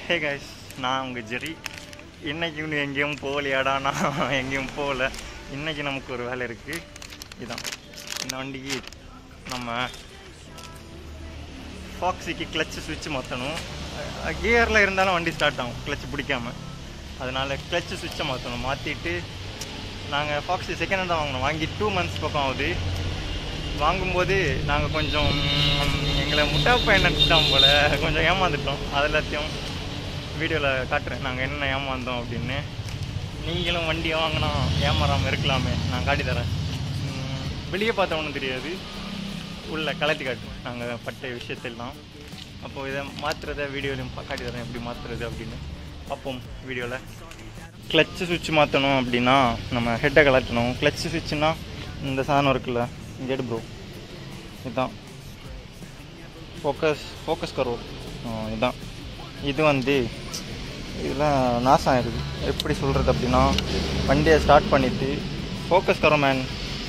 Hey guys நான் உங்கள் ஜெரி இன்னைக்கு இன்னும் எங்கேயும் போகலையாடா நான் எங்கேயும் போகல இன்னைக்கு நமக்கு ஒரு வேலை இருக்குது இதான் இந்த வண்டிக்கு நம்ம ஃபாக்ஸிக்கு கிளச்சு சுவிட்ச் மாற்றணும் கியரில் இருந்தாலும் வண்டி ஸ்டார்ட் ஆகும் கிளச் பிடிக்காம அதனால் கிளச்சு சுவிட்சை மாற்றணும் மாற்றிட்டு நாங்கள் ஃபாக்ஸி செகண்ட் ஹேண்ட் தான் வாங்கினோம் வாங்கி டூ மந்த்ஸ் பக்கம் ஆகுது வாங்கும்போது நாங்கள் கொஞ்சம் ம், எங்களை முட்டா பையன் நினச்சிட்டோம் போல் கொஞ்சம் ஏமாந்துட்டோம் அது எல்லாத்தையும் வீடியோவில் காட்டுறேன் நாங்கள் என்ன ஏமாந்தோம் அப்படின்னு நீங்களும் வண்டி வாங்கினா ஏமாறாமல் இருக்கலாமே நான் காட்டி தரேன் ம், வெளியே பார்த்தா ஒன்றும் தெரியாது உள்ள கலட்டி காட்டு நாங்கள் பட்ட விஷயத்தெல்லாம் அப்போது இதை மாற்றுறத வீடியோலையும் பா- காட்டி தரேன் எப்படி மாற்றுறது அப்படின்னு பார்ப்போம் வீடியோவில் கிளச்சு சுவிட்ச் மாற்றணும் அப்படின்னா நம்ம ஹெட்டை கலட்டணும் கிளச்சு சுவிட்சுனா இந்த சாதனம் இருக்குல்ல இங்கே எடு ப்ரோ இதுதான் ஃபோக்கஸ் ஃபோக்கஸ் கரோ இதுதான் இது வந்து இதெல்லாம் நாசம் ஆயிடுது எப்படி சொல்கிறது அப்படின்னா வண்டியை ஸ்டார்ட் பண்ணிவிட்டு ஃபோக்கஸ் கரோ மேன்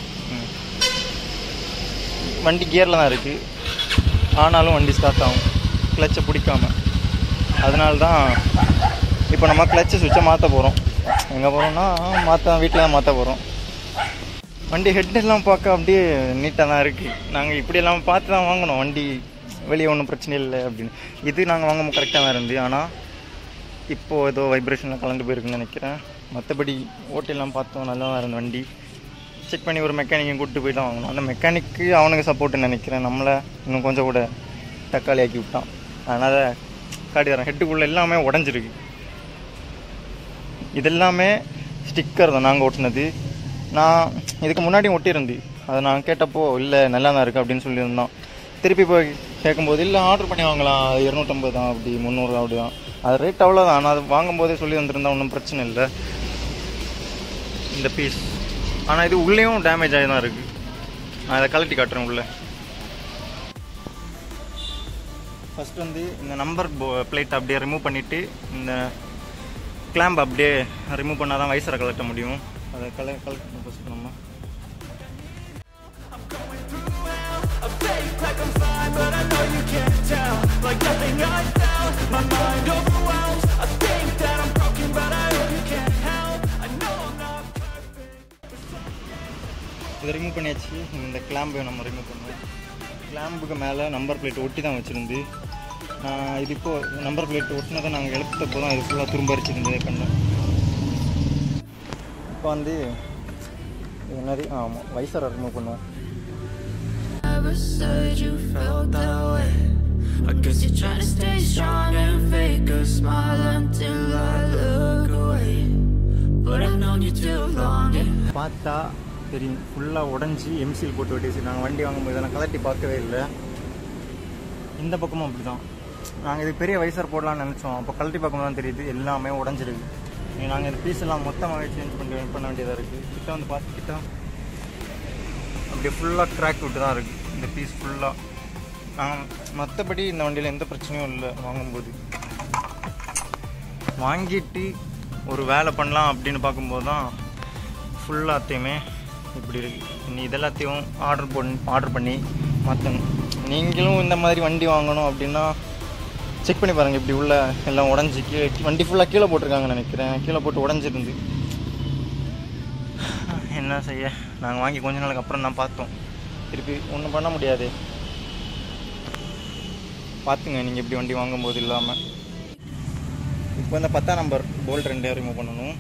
வண்டி கியரில் தான் இருக்குது ஆனாலும் வண்டி ஸ்டார்ட் ஆகும் கிளச்சை பிடிக்காம அதனால தான் இப்போ நம்ம கிளச்சு சுவிட்சை மாற்ற போகிறோம் எங்கே போகிறோம்னா மாற்ற வீட்டில் தான் மாற்ற போகிறோம் வண்டி ஹெட் எல்லாம் பார்க்க அப்படியே நீட்டாக தான் இருக்குது நாங்கள் இப்படியெல்லாம் பார்த்து தான் வாங்கினோம் வண்டி வெளியே ஒன்றும் பிரச்சனை இல்லை அப்படின்னு இது நாங்கள் வாங்கும்போது கரெக்டாக தான் இருந்து ஆனால் இப்போது ஏதோ வைப்ரேஷனில் கலந்து போயிருக்குன்னு நினைக்கிறேன் மற்றபடி ஓட்டிலாம் பார்த்தோம் நல்லா தான் இருந்த வண்டி செக் பண்ணி ஒரு மெக்கானிக்கை கூப்பிட்டு போய் தான் வாங்கணும் அந்த மெக்கானிக்கு அவனுக்கு சப்போர்ட்டுன்னு நினைக்கிறேன் நம்மளை இன்னும் கொஞ்சம் கூட தக்காளி ஆக்கி விட்டான் அதனால் காட்டி தரேன் ஹெட்டுக்குள்ளே எல்லாமே உடஞ்சிருக்கு இதெல்லாமே ஸ்டிக்கர் தான் நாங்கள் ஒட்டினது நான் இதுக்கு முன்னாடி ஒட்டியிருந்து அதை நான் கேட்டப்போ இல்லை நல்லா தான் இருக்குது அப்படின்னு சொல்லியிருந்தான் திருப்பி போய் கேட்கும்போது இல்லை ஆர்டர் பண்ணி வாங்கலாம் அது இரநூத்தம்பது தான் அப்படி முந்நூறு அப்படி தான் அது ரேட் அவ்வளோதான் ஆனால் அது வாங்கும்போதே சொல்லி வந்திருந்தா ஒன்றும் பிரச்சனை இல்லை இந்த பீஸ் ஆனால் இது உள்ளேயும் டேமேஜ் ஆகி தான் இருக்குது நான் அதை கழட்டி காட்டுறேன் உள்ளே ஃபர்ஸ்ட் வந்து இந்த நம்பர் பிளேட் அப்படியே ரிமூவ் பண்ணிவிட்டு இந்த கிளாம்ப் அப்படியே ரிமூவ் பண்ணால் தான் வைசரை கலட்ட முடியும் அதை கல கலெக்ட் பண்ண ஃபஸ்ட் நம்ம இதை ரிமூவ் பண்ணியாச்சு இந்த கிளாம்பை நம்ம ரிமூவ் பண்ணுவோம் கிளாம்புக்கு மேலே நம்பர் பிளேட் ஒட்டி தான் வச்சுருந்து நான் இது இப்போ நம்பர் பிளேட் ஒட்டினதை நாங்கள் எழுத்தப்போ தான் இது ஃபுல்லாக திரும்ப அடிச்சிருந்தது கண்டோம் இப்போ வந்து இது என்னது ஆமாம் வைசரை ரிமூவ் பண்ணுவோம் Never said you felt that way. I guess you're trying to stay strong and fake a smile until I look away. But I've known you too long. And பார்த்தா தெரியும் ஃபுல்லாக உடஞ்சி எம்சில் போட்டு வெட்டிச்சு நாங்கள் வண்டி வாங்கும்போது இதெல்லாம் கலட்டி பார்க்கவே இல்லை இந்த பக்கமும் அப்படி தான் நாங்கள் இது பெரிய வைசர் போடலாம்னு நினச்சோம் அப்போ கழட்டி பார்க்கும்போது தான் தெரியுது எல்லாமே உடஞ்சிருக்கு நாங்கள் இந்த பீஸ் எல்லாம் மொத்தமாகவே சேஞ்ச் பண்ணி பண்ண வேண்டியதாக இருக்குது கிட்ட வந்து பார்த்துக்கிட்டா அப்படியே ஃபுல்லாக கிராக் விட்டு தான் இருக்குது இந்த பீஸ் ஃபுல்லாக நாங்கள் மற்றபடி இந்த வண்டியில் எந்த பிரச்சனையும் இல்லை வாங்கும்போது வாங்கிட்டு ஒரு வேலை பண்ணலாம் அப்படின்னு பார்க்கும்போது தான் ஃபுல்லாத்தையுமே இப்படி இருக்கு இனி இதெல்லாத்தையும் ஆர்டர் பண்ணி ஆர்டர் பண்ணி மாற்றணும் நீங்களும் இந்த மாதிரி வண்டி வாங்கணும் அப்படின்னா செக் பண்ணி பாருங்கள் இப்படி உள்ள எல்லாம் உடஞ்சி கீழே வண்டி ஃபுல்லாக கீழே போட்டிருக்காங்கன்னு நினைக்கிறேன் கீழே போட்டு உடஞ்சிருந்து என்ன செய்ய நாங்கள் வாங்கி கொஞ்ச நாளுக்கு அப்புறம் தான் பார்த்தோம் திருப்பி ஒன்றும் பண்ண முடியாது பார்த்துங்க நீங்கள் இப்படி வண்டி வாங்கும்போது இல்லாமல் இப்போ இந்த பத்தாம் நம்பர் போல்ட் ரெண்டே ரிமூவ் பண்ணணும்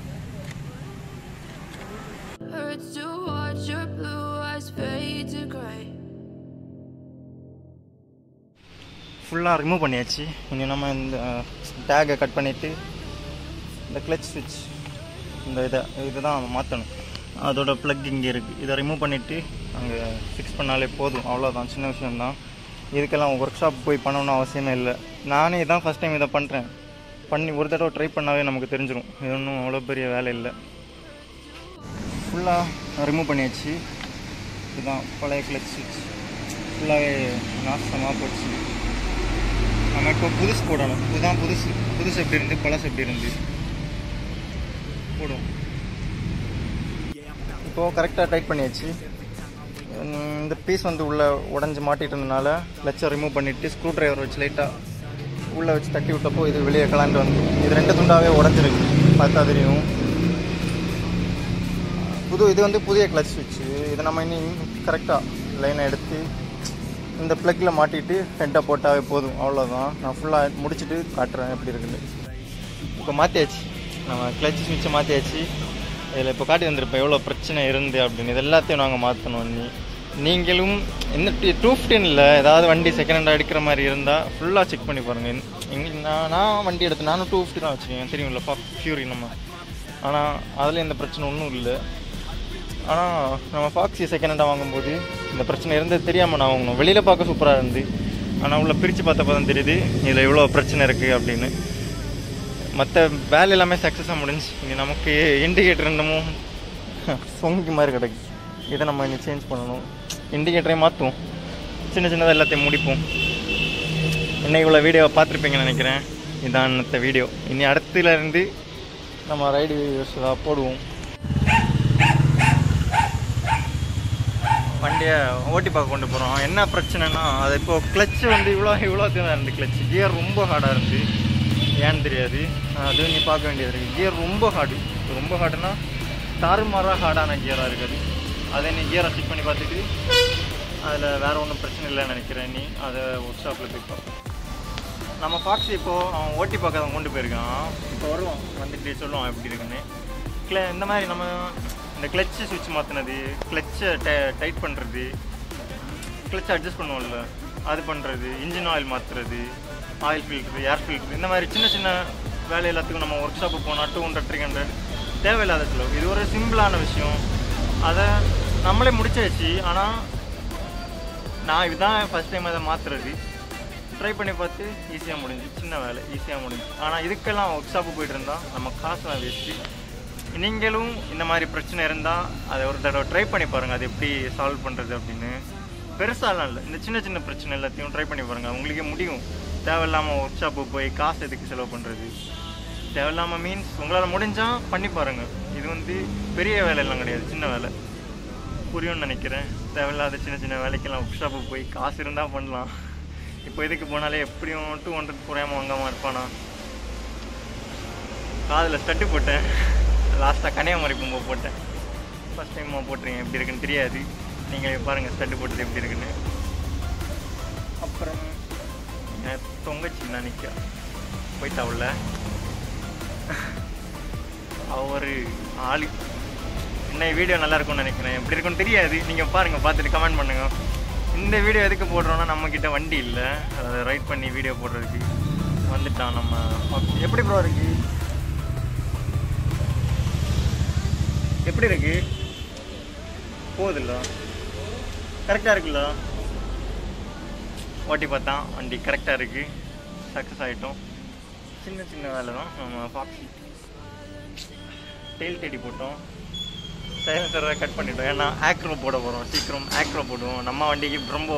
hurts to watch your blue eyes fade to gray. ஃபுல்லாக ரிமூவ் பண்ணியாச்சு இனி நம்ம இந்த டேகை கட் பண்ணிவிட்டு இந்த கிளச் ஸ்விட்ச் இந்த இதை இதுதான் மாற்றணும் அதோட ப்ளக் இங்கே இருக்குது இதை ரிமூவ் பண்ணிவிட்டு அங்கே ஃபிக்ஸ் பண்ணாலே போதும் அவ்வளோதான் சின்ன விஷயம்தான் இதுக்கெல்லாம் ஒர்க் ஷாப் போய் பண்ணணும்னு அவசியமே இல்லை நானே இதான் ஃபஸ்ட் டைம் இதை பண்ணுறேன் பண்ணி ஒரு தடவை ட்ரை பண்ணாவே நமக்கு தெரிஞ்சிடும் இது ஒன்றும் அவ்வளோ பெரிய வேலை இல்லை ஃபுல்லாக ரிமூவ் பண்ணியாச்சு இதுதான் பழைய கிளச் ஸ்விட்ச் ஃபுல்லாகவே நாசமாக போச்சு நம்ம இப்போ புதுசு போடணும் இதுதான் புதுசு புதுசு எப்படி இருந்து பழசு எப்படி இருந்து போடுவோம் இப்போது கரெக்டாக டைட் பண்ணியாச்சு உம், இந்த பீஸ் வந்து உள்ளே உடஞ்சி மாட்டிட்டு இருந்தனால லெச்சை ரிமூவ் பண்ணிவிட்டு ஸ்க்ரூ ட்ரைவர் வச்சு லைட்டாக உள்ளே வச்சு தட்டி விட்டப்போ இது வெளியே கலாண்டு வந்து இது ரெண்டு துண்டாவே உடஞ்சிருக்கு பார்த்தா தெரியும் புது இது வந்து புதிய கிளச் சுவிட்சு இதை நம்ம இனி கரெக்டாக லைனை எடுத்து இந்த ப்ளக்கில் மாட்டிட்டு ஹெட்டை போட்டாவே போதும் அவ்வளோதான் நான் ஃபுல்லாக முடிச்சுட்டு காட்டுறேன் எப்படி இருக்குன்னு இப்போ மாற்றியாச்சு நம்ம கிளச் சுவிட்சை மாற்றியாச்சு இதில் இப்போ காட்டி வந்திருப்பேன் எவ்வளோ பிரச்சனை இருந்து அப்படின்னு இது எல்லாத்தையும் நாங்கள் மாற்றணும் நீ நீங்களும் என்ன டூ ஃபிஃப்டீனில் ஏதாவது வண்டி செகண்ட் ஹேண்டாக எடுக்கிற மாதிரி இருந்தால் ஃபுல்லாக செக் பண்ணி பாருங்கள் எங்க நான் நான் வண்டி எடுத்து நானும் டூ ஃபிஃப்டி தான் வச்சுருக்கேன் தெரியும்ல ஃபா ஃபியூரி நம்ம ஆனால் அதில் எந்த பிரச்சனை ஒன்றும் இல்லை ஆனால் நம்ம ஃபாக்ஸி செகண்ட் ஹேண்டாக வாங்கும்போது இந்த பிரச்சனை இருந்தது தெரியாமல் நான் வாங்கணும் வெளியில் பார்க்க சூப்பராக இருந்து ஆனால் உள்ள பிரித்து பார்த்தப்ப தான் தெரியுது இதில் இவ்வளோ பிரச்சனை இருக்குது அப்படின்னு மற்ற வேலை எல்லாமே சக்ஸஸாக முடிஞ்சு இங்கே நமக்கு இண்டிகேட்டர் என்னமோ சொங்கி மாதிரி கிடக்கு இதை நம்ம இனி சேஞ்ச் பண்ணணும் இண்டிகேட்டரை மாற்றுவோம் சின்ன சின்னதாக எல்லாத்தையும் முடிப்போம் இன்னைக்கு இவ்வளோ வீடியோவை பார்த்துருப்பீங்கன்னு நினைக்கிறேன் இதான் இந்த வீடியோ இனி அடுத்துல இருந்து நம்ம ரைடு வீடியோஸ் ஏதாவது போடுவோம் வண்டியை ஓட்டி பார்க்க கொண்டு போகிறோம் என்ன பிரச்சனைனா அது இப்போ கிளச்சு வந்து இவ்வளோ இவ்வளோ தான் இருந்து கிளச்சு கியர் ரொம்ப ஹார்டாக இருந்து ஏன்னு தெரியாது அது நீ பார்க்க வேண்டியது இருக்குது கியர் ரொம்ப ஹார்டு ரொம்ப ஹார்டுனா தாறுமாறாக ஹார்டான கியராக இருக்குது அதை நீ கியரை செக் பண்ணி பார்த்துட்டு அதில் வேறு ஒன்றும் பிரச்சனை இல்லைன்னு நினைக்கிறேன் நீ அதை ஒர்க் ஷாப்பில் போய் பார்ப்போம் நம்ம ஃபாக்ஸி இப்போது அவன் ஓட்டி பார்க்க அவன் கொண்டு போயிருக்கான் இப்போ வருவான் வந்துட்டு சொல்லுவான் எப்படி இருக்குன்னு கிள இந்த மாதிரி நம்ம இந்த கிளச்சு சுவிட்ச் மாற்றினது கிளச்சை டைட் பண்ணுறது கிளச்சை அட்ஜஸ்ட் பண்ணுவோம்ல அது பண்ணுறது இன்ஜின் ஆயில் மாற்றுறது ஆயில் ஃபில்ட்ரு ஏர் ஃபில்ட்ரு இந்த மாதிரி சின்ன சின்ன வேலை எல்லாத்துக்கும் நம்ம ஒர்க் ஷாப்பு போனால் டூ ஹண்ட்ரட் த்ரீ ஹண்ட்ரட் தேவையில்லாத செலவு இது ஒரு சிம்பிளான விஷயம் அதை நம்மளே முடிச்சாச்சு ஆனால் நான் இதுதான் ஃபஸ்ட் டைம் அதை மாற்றுறது ட்ரை பண்ணி பார்த்து ஈஸியாக முடிஞ்சு சின்ன வேலை ஈஸியாக முடிஞ்சு ஆனால் இதுக்கெல்லாம் ஒர்க் ஷாப்பு போயிட்டு இருந்தால் நம்ம காசுலாம் வேஸ்ட்டு நீங்களும் இந்த மாதிரி பிரச்சனை இருந்தால் அதை ஒரு தடவை ட்ரை பண்ணி பாருங்கள் அது எப்படி சால்வ் பண்ணுறது அப்படின்னு பெருசாலாம் இல்லை இந்த சின்ன சின்ன பிரச்சனை எல்லாத்தையும் ட்ரை பண்ணி பாருங்கள் உங்களுக்கே முடியும் தேவையில்லாமல் ஒர்க் ஷாப்பு போய் காசு எதுக்கு செலவு பண்ணுறது தேவையில்லாமல் மீன்ஸ் உங்களால் முடிஞ்சால் பண்ணி பாருங்கள் இது வந்து பெரிய வேலையெல்லாம் கிடையாது சின்ன வேலை புரியும்னு நினைக்கிறேன் தேவையில்லாத சின்ன சின்ன வேலைக்கெல்லாம் ஒர்க் ஷாப்பு போய் காசு இருந்தால் பண்ணலாம் இப்போ இதுக்கு போனாலே எப்படியும் டூ ஹண்ட்ரட் குறையாமல் வாங்காமல் இருப்பானா காதில் ஸ்டட்டு போட்டேன் லாஸ்ட்டாக கன்னியாகுமரி போகும்போது போட்டேன் ஃபஸ்ட் டைமாக போட்டிருக்கேன் எப்படி இருக்குன்னு தெரியாது நீங்கள் பாருங்கள் ஸ்டட்டு போட்டது எப்படி இருக்குன்னு அப்புறம் என் தொங்கச்சி நான் நிற்க போயிட்டா உள்ள அவர் ஆளு என்ன வீடியோ நல்லா இருக்கும்னு நினைக்கிறேன் எப்படி இருக்குன்னு தெரியாது நீங்கள் பாருங்கள் பார்த்துட்டு கமெண்ட் பண்ணுங்க இந்த வீடியோ எதுக்கு போடுறோன்னா நம்மக்கிட்ட வண்டி இல்லை அதை ரைட் பண்ணி வீடியோ போடுறதுக்கு வந்துட்டான் நம்ம எப்படி ப்ரோ இருக்கு எப்படி இருக்கு போகுதுல்ல கரெக்டாக இருக்குல்ல ஓட்டி பார்த்தான் வண்டி கரெக்டாக இருக்கு சக்ஸஸ் ஆகிட்டோம் சின்ன சின்ன வேலை தான் நம்ம ஃபாக்ஸி டெயில் தேடி போட்டோம் சைலன்சரை கட் பண்ணிட்டோம் ஏன்னா ஆக்ரோ போட போகிறோம் சீக்கிரம் ஆக்ரோ போடுவோம் நம்ம வண்டிக்கு பிரம்போ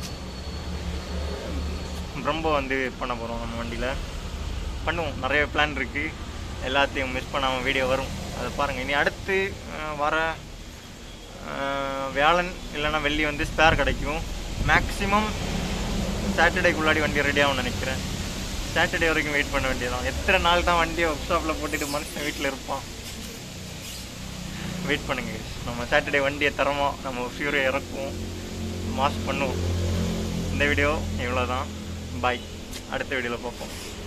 பிரம்போ வந்து பண்ண போகிறோம் நம்ம வண்டியில் பண்ணுவோம் நிறைய பிளான் இருக்குது எல்லாத்தையும் மிஸ் பண்ணாமல் வீடியோ வரும் அதை பாருங்கள் இனி அடுத்து அஹ், வர அஹ், வியாழன் இல்லைன்னா வெள்ளி வந்து ஸ்பேர் கிடைக்கும் மேக்ஸிமம் சாட்டர்டேக்குள்ளாடி வண்டி ரெடி ஆகும்னு நினைக்கிறேன் சாட்டர்டே வரைக்கும் வெயிட் பண்ண வேண்டியதான் எத்தனை நாள் தான் வண்டியை ஒர்க் ஷாப்பில் போட்டுட்டு மனுஷன் வீட்டில் இருப்பான் வெயிட் பண்ணுங்க guys. நம்ம சாட்டர்டே வண்டியை தரமாக நம்ம ஃபியூரை இறக்குவோம் மாஸ் பண்ணுவோம் இந்த வீடியோ இவ்வளோ தான் பாய் அடுத்த வீடியோவில் பார்ப்போம்